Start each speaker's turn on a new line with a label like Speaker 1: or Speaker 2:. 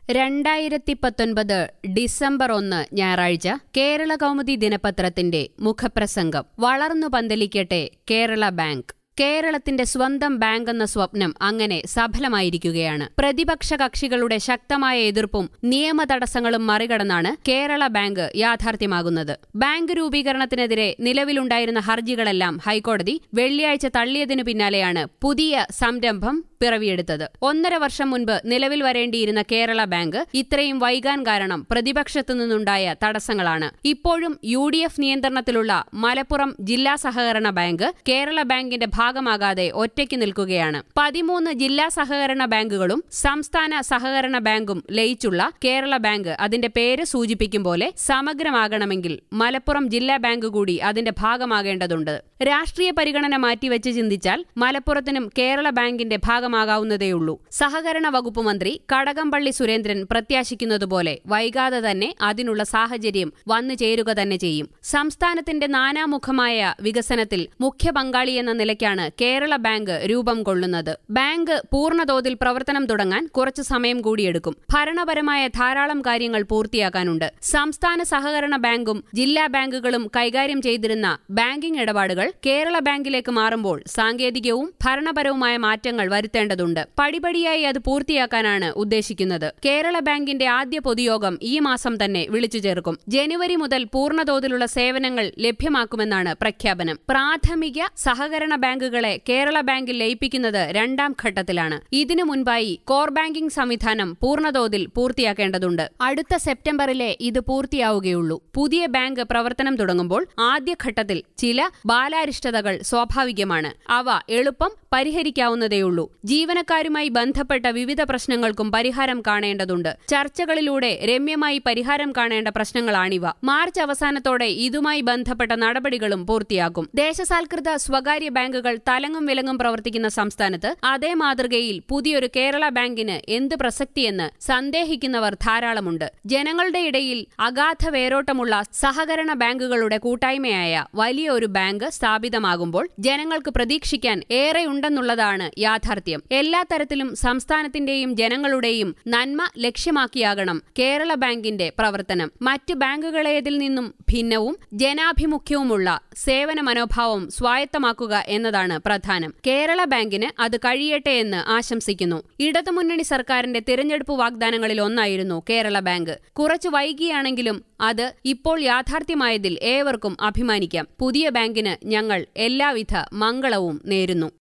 Speaker 1: രണ്ടായിരത്തി പത്തൊൻപത് ഡിസംബർ ഒന്ന് ഞായറാഴ്ച കേരള കൗമുദി ദിനപത്രത്തിന്റെ മുഖപ്രസംഗം വളർന്നു പന്തലിക്കട്ടെ കേരള ബാങ്ക് കേരളത്തിന്റെ സ്വന്തം ബാങ്ക് എന്ന സ്വപ്നം അങ്ങനെ സഫലമായിരിക്കുകയാണ് പ്രതിപക്ഷ കക്ഷികളുടെ ശക്തമായ എതിർപ്പും നിയമ തടസ്സങ്ങളും മറികടന്നാണ് കേരള ബാങ്ക് യാഥാർത്ഥ്യമാകുന്നത് ബാങ്ക് രൂപീകരണത്തിനെതിരെ നിലവിലുണ്ടായിരുന്ന ഹർജികളെല്ലാം ഹൈക്കോടതി വെള്ളിയാഴ്ച തള്ളിയതിനു പിന്നാലെയാണ് പുതിയ സംരംഭം പിറവിയെടുത്തത് ഒന്നര വർഷം മുൻപ് നിലവിൽ വരേണ്ടിയിരുന്ന കേരള ബാങ്ക് ഇത്രയും വൈകാൻ കാരണം പ്രതിപക്ഷത്തു നിന്നുണ്ടായ തടസ്സങ്ങളാണ് ഇപ്പോഴും യു ഡി എഫ് നിയന്ത്രണത്തിലുള്ള മലപ്പുറം ജില്ലാ സഹകരണ ബാങ്ക് കേരള ബാങ്കിന്റെ ഭാഗമാകാതെ ഒറ്റയ്ക്ക് നിൽക്കുകയാണ് പതിമൂന്ന് ജില്ലാ സഹകരണ ബാങ്കുകളും സംസ്ഥാന സഹകരണ ബാങ്കും ലയിച്ചുള്ള കേരള ബാങ്ക് അതിന്റെ പേര് സൂചിപ്പിക്കും പോലെ സമഗ്രമാകണമെങ്കിൽ മലപ്പുറം ജില്ലാ ബാങ്ക് കൂടി അതിന്റെ ഭാഗമാകേണ്ടതുണ്ട് രാഷ്ട്രീയ പരിഗണന മാറ്റിവെച്ച് ചിന്തിച്ചാൽ മലപ്പുറത്തിനും കേരള ബാങ്കിന്റെ ഭാഗമാകാവുന്നതേയുള്ളൂ സഹകരണ വകുപ്പ് മന്ത്രി കടകംപള്ളി സുരേന്ദ്രൻ പ്രത്യാശിക്കുന്നതുപോലെ വൈകാതെ തന്നെ അതിനുള്ള സാഹചര്യം വന്നു ചേരുക തന്നെ ചെയ്യും സംസ്ഥാനത്തിന്റെ നാനാമുഖമായ വികസനത്തിൽ മുഖ്യ പങ്കാളിയെന്ന നിലയ്ക്കാണ് കേരള ബാങ്ക് രൂപം കൊള്ളുന്നത് ബാങ്ക് പൂർണ്ണതോതിൽ പ്രവർത്തനം തുടങ്ങാൻ കുറച്ചു സമയം കൂടിയെടുക്കും ഭരണപരമായ ധാരാളം കാര്യങ്ങൾ പൂർത്തിയാക്കാനുണ്ട് സംസ്ഥാന സഹകരണ ബാങ്കും ജില്ലാ ബാങ്കുകളും കൈകാര്യം ചെയ്തിരുന്ന ബാങ്കിംഗ് ഇടപാടുകൾ കേരള ബാങ്കിലേക്ക് മാറുമ്പോൾ സാങ്കേതികവും ഭരണപരവുമായ മാറ്റങ്ങൾ വരുത്തേണ്ടതുണ്ട് പടിപടിയായി അത് പൂർത്തിയാക്കാനാണ് ഉദ്ദേശിക്കുന്നത് കേരള ബാങ്കിന്റെ ആദ്യ പൊതുയോഗം ഈ മാസം തന്നെ വിളിച്ചു ചേർക്കും ജനുവരി മുതൽ പൂർണ്ണതോതിലുള്ള സേവനങ്ങൾ ലഭ്യമാക്കുമെന്നാണ് പ്രഖ്യാപനം പ്രാഥമിക സഹകരണ ബാങ്കുകളെ കേരള ബാങ്കിൽ ലയിപ്പിക്കുന്നത് രണ്ടാം ഘട്ടത്തിലാണ് ഇതിനു മുൻപായി കോർ ബാങ്കിംഗ് സംവിധാനം പൂർണ്ണതോതിൽ പൂർത്തിയാക്കേണ്ടതുണ്ട് അടുത്ത സെപ്റ്റംബറിലെ ഇത് പൂർത്തിയാവുകയുള്ളൂ പുതിയ ബാങ്ക് പ്രവർത്തനം തുടങ്ങുമ്പോൾ ആദ്യഘട്ടത്തിൽ ചില ബാലാരിഷ്ടതകൾ സ്വാഭാവികമാണ് അവ എളുപ്പം പരിഹരിക്കാവുന്നതേയുള്ളൂ ജീവനക്കാരുമായി ബന്ധപ്പെട്ട വിവിധ പ്രശ്നങ്ങൾക്കും പരിഹാരം കാണേണ്ടതുണ്ട് ചർച്ചകളിലൂടെ രമ്യമായി പരിഹാരം കാണേണ്ട പ്രശ്നങ്ങളാണിവ മാർച്ച് അവസാനത്തോടെ ഇതുമായി ബന്ധപ്പെട്ട നടപടികളും പൂർത്തിയാക്കും ദേശസാൽകൃത സ്വകാര്യ ബാങ്കുകൾ തലങ്ങും വിലങ്ങും പ്രവർത്തിക്കുന്ന സംസ്ഥാനത്ത് അതേ മാതൃകയിൽ പുതിയൊരു കേരള ബാങ്കിന് എന്ത് പ്രസക്തിയെന്ന് സന്ദേഹിക്കുന്നവർ ധാരാളമുണ്ട് ജനങ്ങളുടെ ഇടയിൽ അഗാധ വേരോട്ടമുള്ള സഹകരണ ബാങ്കുകളുടെ കൂട്ടായ്മയായ വലിയ ഒരു ബാങ്ക് സ്ഥാപിതമാകുമ്പോൾ ജനങ്ങൾക്ക് പ്രതീക്ഷിക്കാൻ ഏറെയുണ്ടെന്നുള്ളതാണ് യാഥാർത്ഥ്യം എല്ലാ തരത്തിലും സംസ്ഥാനത്തിന്റെയും ജനങ്ങളുടെയും നന്മ ലക്ഷ്യമാക്കിയാകണം കേരള ബാങ്കിന്റെ പ്രവർത്തനം മറ്റ് ബാങ്കുകളേതിൽ നിന്നും ഭിന്നവും ജനാഭിമുഖ്യവുമുള്ള സേവന മനോഭാവം സ്വായത്തമാക്കുക എന്നതാണ് പ്രധാനം കേരള ബാങ്കിന് അത് കഴിയട്ടെ എന്ന് ആശംസിക്കുന്നു ഇടതുമുന്നണി സർക്കാരിന്റെ തിരഞ്ഞെടുപ്പ് വാഗ്ദാനങ്ങളിൽ ഒന്നായിരുന്നു കേരള ബാങ്ക് കുറച്ചു വൈകിയാണെങ്കിലും അത് ഇപ്പോൾ യാഥാർത്ഥ്യമായതിൽ ഏവർക്കും അഭിമാനിക്കാം പുതിയ ബാങ്കിന് ഞങ്ങൾ എല്ലാവിധ മംഗളവും നേരുന്നു